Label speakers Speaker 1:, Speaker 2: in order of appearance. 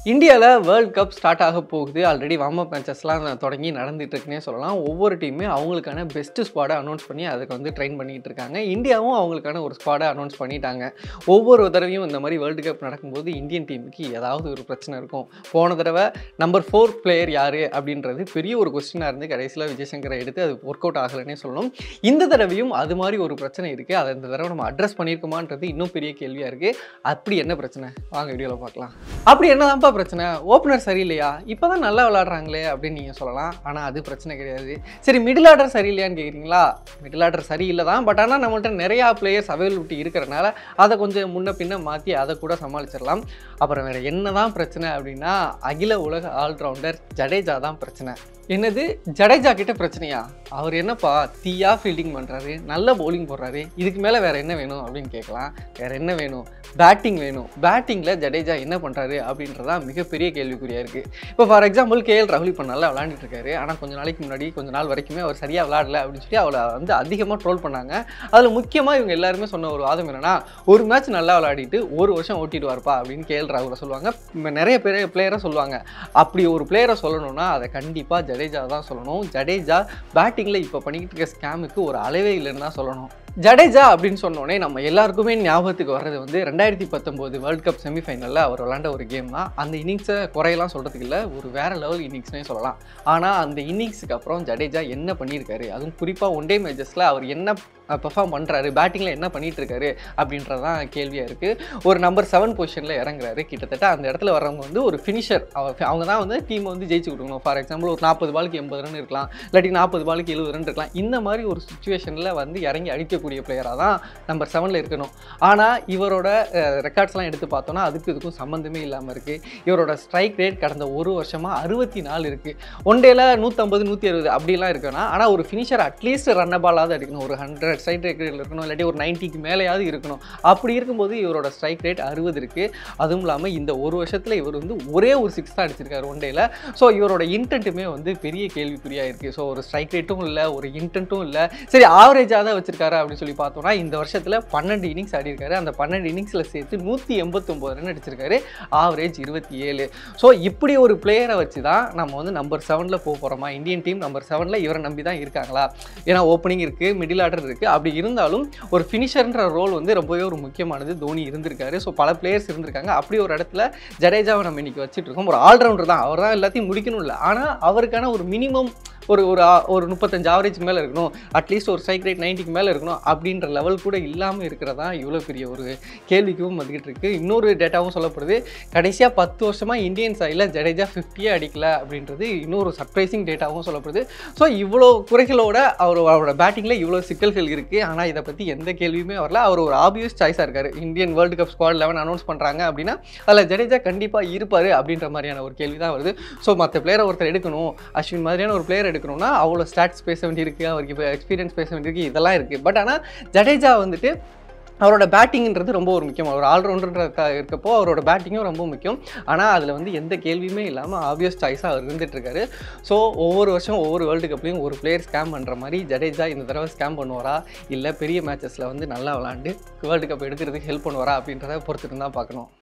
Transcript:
Speaker 1: இந்தியாவில் world cup start ஆக போகுது ஆல்ரெடி வார்ம் அப் மேட்சஸ்லாம் தொடங்கி நடந்துட்டு இருக்குன்னே சொல்லலாம் ஒவ்வொரு டீமுமே அவங்களுக்கான பெஸ்ட் ஸ்குவாடை அனௌன்ஸ் பண்ணி அதுக்கு வந்து ட்ரெயின் பண்ணிட்டு இருக்காங்க இந்தியாவும் அவங்களுக்கான ஒரு ஸ்குவாடை அனௌன்ஸ் பண்ணிட்டாங்க ஒவ்வொரு தடவையும் இந்த மாதிரி வேர்ல்டு கப் நடக்கும்போது இந்தியன் டீமுக்கு ஏதாவது ஒரு பிரச்சனை இருக்கும் போன தடவை நம்பர் ஃபோர் பிளேயர் யார் அப்படின்றது பெரிய ஒரு கொஸ்டினாக இருந்து கடைசியில் விஜயசங்கரை எடுத்து அது ஒர்க் அவுட் ஆகலைன்னே சொல்லணும் இந்த தடவையும் அது மாதிரி ஒரு பிரச்சனை இருக்குது அதை இந்த தடவை நம்ம அட்ரஸ் பண்ணியிருக்கோமான்றது இன்னும் பெரிய கேள்வியாக இருக்குது அப்படி என்ன பிரச்சனை வாங்க வீடியோவில் பார்க்கலாம் அப்படி என்னதான்ப்பா பிரச்சனை ஓப்பனர் சரியில்லையா இப்போ தான் நல்லா விளாட்றாங்களே அப்படின்னு நீங்கள் சொல்லலாம் ஆனால் அது பிரச்சனை கிடையாது சரி மிடில் ஆர்டர் சரியில்லையான்னு கேட்குறீங்களா மிடில் ஆர்டர் சரியில்லை தான் பட் ஆனால் நம்மள்ட்ட நிறையா பிளேயர்ஸ் அவைலபிலிட்டி இருக்கிறனால அதை கொஞ்சம் முன்ன பின்ன மாற்றி அதை கூட சமாளிச்சிடலாம் அப்புறம் வேறு என்ன தான் பிரச்சனை அப்படின்னா அகில உலக ஆல்ரவுண்டர் ஜடேஜா தான் பிரச்சனை என்னது ஜடேஜா கிட்ட பிரச்சனையா அவர் என்னப்பா தீயா ஃபீல்டிங் பண்ணுறாரு நல்ல பவுலிங் போடுறாரு இதுக்கு மேலே வேறு என்ன வேணும் அப்படின்னு கேட்கலாம் வேறு என்ன வேணும் பேட்டிங் வேணும் பேட்டிங்கில் ஜடேஜா என்ன பண்ணுறாரு அப்படின்றதான் மிகப்பெரிய கேள்விக்குறியாக இருக்குது இப்போ ஃபார் எக்ஸாம்பிள் கேஎல் ராகுல் இப்போ நல்லா விளாண்டுட்டு இருக்காரு ஆனால் கொஞ்ச நாளைக்கு முன்னாடி கொஞ்ச நாள் வரைக்குமே அவர் சரியாக விளாடல அப்படின்னு சொல்லி அவளை வந்து அதிகமாக ட்ரோல் பண்ணாங்க அதில் முக்கியமாக இவங்க எல்லாருமே சொன்ன ஒரு வாதம் என்னன்னா ஒரு மேட்ச் நல்லா விளையாடிட்டு ஒரு வருஷம் ஓட்டிடுவார்ப்பா அப்படின்னு கேஎல் ராகுலை சொல்லுவாங்க இப்ப நிறைய பேர் பிளேயரை சொல்லுவாங்க அப்படி ஒரு பிளேயரை சொல்லணும்னா அதை கண்டிப்பாக ஜடேஜா தான் சொல்லணும் ஜடேஜா பேட்டிங்கில் இப்போ பண்ணிக்கிட்டு இருக்க ஸ்கேமுக்கு ஒரு அளவே இல்லைன்னு தான் சொல்லணும் ஜடேஜா அப்படின்னு சொன்னோடனே நம்ம எல்லாருக்குமே ஞாபகத்துக்கு வர்றது வந்து ரெண்டாயிரத்தி பத்தொம்போது வேர்ல்ட் கப் செமிஃபைனலில் அவர் விளாண்ட ஒரு கேம் தான் அந்த இன்னிங்ஸை குறையெல்லாம் சொல்கிறதுக்கு இல்லை ஒரு வேறு லெவல் இன்னிங்ஸ்னே சொல்லலாம் ஆனால் அந்த இன்னிங்ஸுக்கு அப்புறம் ஜடேஜா என்ன பண்ணியிருக்காரு அதுவும் குறிப்பாக ஒன் டே மேட்சஸில் அவர் என்ன பெர்ஃபார்ம் பண்ணுறாரு பேட்டிங்கில் என்ன பண்ணிட்டு இருக்காரு அப்படின்றதான் கேள்வியாக இருக்குது ஒரு நம்பர் செவன் பொசிஷனில் இறங்குறாரு கிட்டத்தட்ட அந்த இடத்துல வர்றவங்க வந்து ஒரு ஃபினிஷர் அவங்க தான் வந்து டீமை வந்து ஜெயிச்சு கொடுக்கணும் ஃபார் எக்ஸாம்பிள் ஒரு நாற்பது பாலுக்கு எண்பது ரன் இருக்கலாம் இல்லாட்டி நாற்பது பாலுக்கு எழுபது ரன் இருக்கலாம் இந்த மாதிரி ஒரு சுச்சுவேஷனில் வந்து இறங்கி அடிக்கக்கூடிய பிளேயராக தான் நம்பர் செவனில் இருக்கணும் ஆனால் இவரோட ரெக்கார்ட்ஸ்லாம் எடுத்து பார்த்தோன்னா அதுக்கு இதுக்கும் சம்மந்தமே இல்லாமல் இருக்குது இவரோட ஸ்ட்ரைக் ரேட் கடந்த ஒரு வருஷமாக அறுபத்தி நாலு இருக்குது ஒன் டேல நூற்றம்பது நூற்றி அறுபது அப்படிலாம் இருக்குன்னா ஆனால் ஒரு ஃபினிஷர் அட்லீஸ்ட் ரன் பாலாவது அடிக்கணும் ஒரு ஹண்ட்ரட் ஸ்ட்ரைக் ரேட் இருக்கணும் இல்லாட்டி ஒரு நைன்ட்டிக்கு மேலேயாவது இருக்கணும் அப்படி இருக்கும்போது இவரோட ஸ்ட்ரைக் ரேட் அறுபது இருக்குது அதுவும் இல்லாமல் இந்த ஒரு வருஷத்தில் இவர் வந்து ஒரே ஒரு சிக்ஸ் தான் அடிச்சிருக்காரு ஒன் டேல ஸோ இவரோட இன்டென்ட்டுமே வந்து பெரிய கேள்விக்குறியாக இருக்குது ஸோ ஒரு ஸ்ட்ரைக் ரேட்டும் இல்லை ஒரு இன்டென்ட்டும் இல்லை சரி ஆவரேஜாக தான் வச்சிருக்காரு அப்படின்னு சொல்லி பார்த்தோம்னா இந்த வருஷத்தில் பன்னெண்டு இன்னிங்ஸ் ஆடிருக்காரு அந்த பன்னெண்டு இன்னிங்ஸில் சேர்த்து நூற்றி எண்பத்தொம்போது ரன் அடிச்சிருக்காரு ஆவரேஜ் இருபத்தி ஏழு ஸோ இப்படி ஒரு பிளேயரை வச்சு தான் நம்ம வந்து நம்பர் செவனில் போக போகிறோமா இந்தியன் டீம் நம்பர் செவனில் இவரை நம்பி தான் இருக்காங்களா ஏன்னா ஓப்பனிங் இருக்குது மிடில் ஆர்டர் இருக்குது அப்படி இருந்தாலும் ஒரு ஃபினிஷர்ன்ற ரோல் வந்து ரொம்பவே ஒரு முக்கியமானது தோனி இருந்திருக்காரு ஸோ பல பிளேயர்ஸ் இருந்திருக்காங்க அப்படி ஒரு இடத்துல ஜடேஜாவை நம்ம இன்னைக்கு வச்சுட்டு இருக்கோம் ஒரு ஆல்ரவுண்டர் தான் அவர் தான் எல்லாத்தையும் முடிக்கணும் இல்லை ஆனால் அவருக்கான ஒரு மினிமம் ஒரு ஒரு ஆ- ஒரு முப்பத்தஞ்சு ஆவரேஜ் மேலே இருக்கணும் அட்லீஸ்ட் ஒரு ஸ்ட்ரைக் ரேட் நைன்ட்டிக்கு மேலே இருக்கணும் அப்படின்ற லெவல் கூட இல்லாமல் இருக்கிறதா இவ்வளோ பெரிய ஒரு கேள்விக்கும் வந்துக்கிட்டு இருக்கு இன்னொரு டேட்டாவும் சொல்லப்படுது கடைசியாக பத்து வருஷமாக இந்தியன் சைடில் ஜடேஜா ஃபிஃப்டியே அடிக்கல அப்படின்றது இன்னொரு சர்ப்ரைசிங் டேட்டாவும் சொல்லப்படுது ஸோ இவ்வளோ குறைகளோட அவர் அவரோட பேட்டிங்கில் இவ்வளோ சிக்கல்கள் இருக்குது ஆனால் இதை பற்றி எந்த கேள்வியுமே வரல அவர் ஒரு ஆபியஸ் சாய்ஸாக இருக்கார் Indian world cup squad eleven announce பண்ணுறாங்க அப்படின்னா அதில் ஜடேஜா கண்டிப்பாக இருப்பார் அப்படின்ற மாதிரியான ஒரு கேள்வி தான் வருது ஸோ மற்ற பிளேயரை ஒருத்தர் எடுக்கணும் அஸ்வின் மாதிரியான ஒரு பிளேயர் எடுக்கணும்னா அவ்வளோ ஸ்டாட்ஸ் பேச வேண்டியிருக்கு அவருக்கு இப்போ எக்ஸ்பீரியன்ஸ் பேச வேண்டியிருக்கு இதெல்லாம் இருக்குது பட் ஆனால் ஜடேஜா வந்துட்டு அவரோட பேட்டிங்ன்றது ரொம்ப ஒரு முக்கியம் ஒரு ஆல்ரவுண்டர் இருக்கப்போ அவரோட பேட்டிங்கும் ரொம்ப முக்கியம் ஆனால் அதில் வந்து எந்த கேள்வியுமே இல்லாமல் ஆப்வியஸ் சாய்ஸாக அவர் இருந்துட்டு இருக்காரு ஸோ ஒவ்வொரு வருஷம் ஒவ்வொரு வேர்ல்டு கப்லையும் ஒரு பிளேயர் ஸ்கேம் பண்ணுற மாதிரி ஜடேஜா இந்த தடவை ஸ்கேம் பண்ணுவாரா இல்லை பெரிய மேட்சஸில் வந்து நல்லா விளாண்டு வேர்ல்டு கப் எடுக்கிறதுக்கு ஹெல்ப் பண்ணுவாரா அப்படின்றத பொறுத்துட்டு தான் பார்க்கணும்